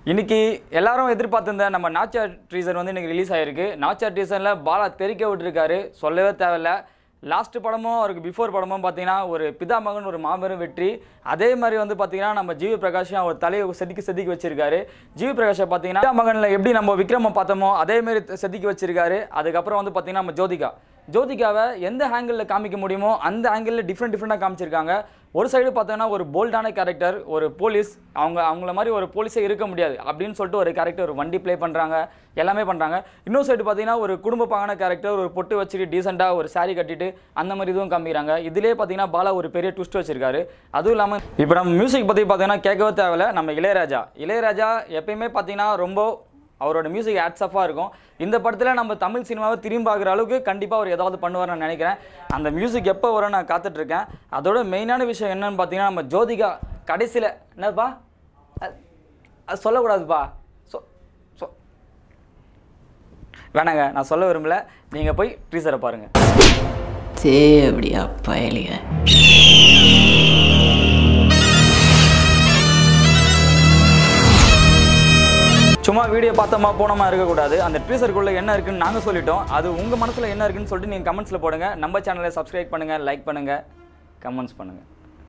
இன்னைக்கு எல்லாரும் எதிர்பார்த்திருந்த நம்ம நாச்சா ட்ரீசர் வந்து இன்னைக்கு ரிலீஸ் ஆயிருக்கு நாச்சா ட்ரீசரில் பாலா தெறிக்க விட்டுருக்காரு சொல்லவே தேவையில்ல லாஸ்ட் படமும் அவருக்கு பிஃபோர் படமும் பார்த்தீங்கன்னா ஒரு பிதாமகன் ஒரு மாபெரும் வெற்றி அதே மாதிரி வந்து பார்த்தீங்கன்னா நம்ம ஜிவி பிரகாஷும் அவர் தலையை செதுக்கி செதுக்கி வச்சிருக்காரு ஜிவி பிரகாஷை பார்த்தீங்கன்னா பிதாமகனில் எப்படி நம்ம விக்ரம பார்த்தோமோ அதே மாதிரி செதுக்கி வச்சிருக்காரு அதுக்கப்புறம் வந்து பார்த்தீங்கன்னா நம்ம ஜோதிகா ஜோதிகாவை எந்த ஆங்கிளில் காமிக்க முடியுமோ அந்த ஆங்கிளில் டிஃப்ரெண்ட் டிஃப்ரெண்ட்டாக காமிச்சிருக்காங்க ஒரு சைடு பார்த்தோன்னா ஒரு போல்டான கேரக்டர் ஒரு போலீஸ் அவங்க அவங்கள மாதிரி ஒரு போலீஸே இருக்க முடியாது அப்படின்னு சொல்லிட்டு ஒரு கேரக்டர் ஒரு வண்டி ப்ளே பண்ணுறாங்க எல்லாமே பண்ணுறாங்க இன்னொரு சைடு பார்த்தீங்கன்னா ஒரு குடும்ப பாங்கான கேரக்டர் ஒரு பொட்டு வச்சுட்டு டீசெண்டாக ஒரு saree கட்டிட்டு அந்த மாதிரி இதுவும் காமிக்கிறாங்க இதுலேயே பார்த்தீங்கன்னா பாலா ஒரு பெரிய ட்விஸ்ட் வச்சிருக்காரு அதுவும் இல்லாமல் இப்போ நம்ம மியூசிக் பற்றி பார்த்தீங்கன்னா கேட்கவே தேவையில்ல நம்ம இளையராஜா இளையராஜா எப்பயுமே பார்த்தீங்கன்னா ரொம்ப அவரோட மியூசிக் ஆட்ஸஃபாக இருக்கும் இந்த படத்தில் நம்ம தமிழ் சினிமாவை திரும்பி பார்க்குற அளவுக்கு கண்டிப்பாக அவர் ஏதாவது பண்ணுவார் நான் நினைக்கிறேன் அந்த மியூசிக் எப்போ வரும் நான் காத்துட்ருக்கேன் அதோட மெயினான விஷயம் என்னன்னு பார்த்தீங்கன்னா நம்ம ஜோதிகா கடைசியில் என்னப்பா அது- அது சொல்லக்கூடாதுப்பா சொ சொ வேணாங்க நான் சொல்ல விரும்பல நீங்கள் போய் ட்ரீசரை பாருங்கள் சே அப்படியா பயலிக சும்மா வீடியோ பார்த்தோமா போனோமா இருக்கக்கூடாது அந்த ட்ரீசருக்குள்ளே என்ன இருக்குன்னு நாங்கள் சொல்லிட்டோம் அது உங்கள் மனசில் என்ன இருக்குன்னு சொல்லிட்டு நீங்கள் கமெண்ட்ஸில் போடுங்க நம்ம சேனலை சப்ஸ்கிரைப் பண்ணுங்கள் லைக் பண்ணுங்கள் கமெண்ட்ஸ் பண்ணுங்கள்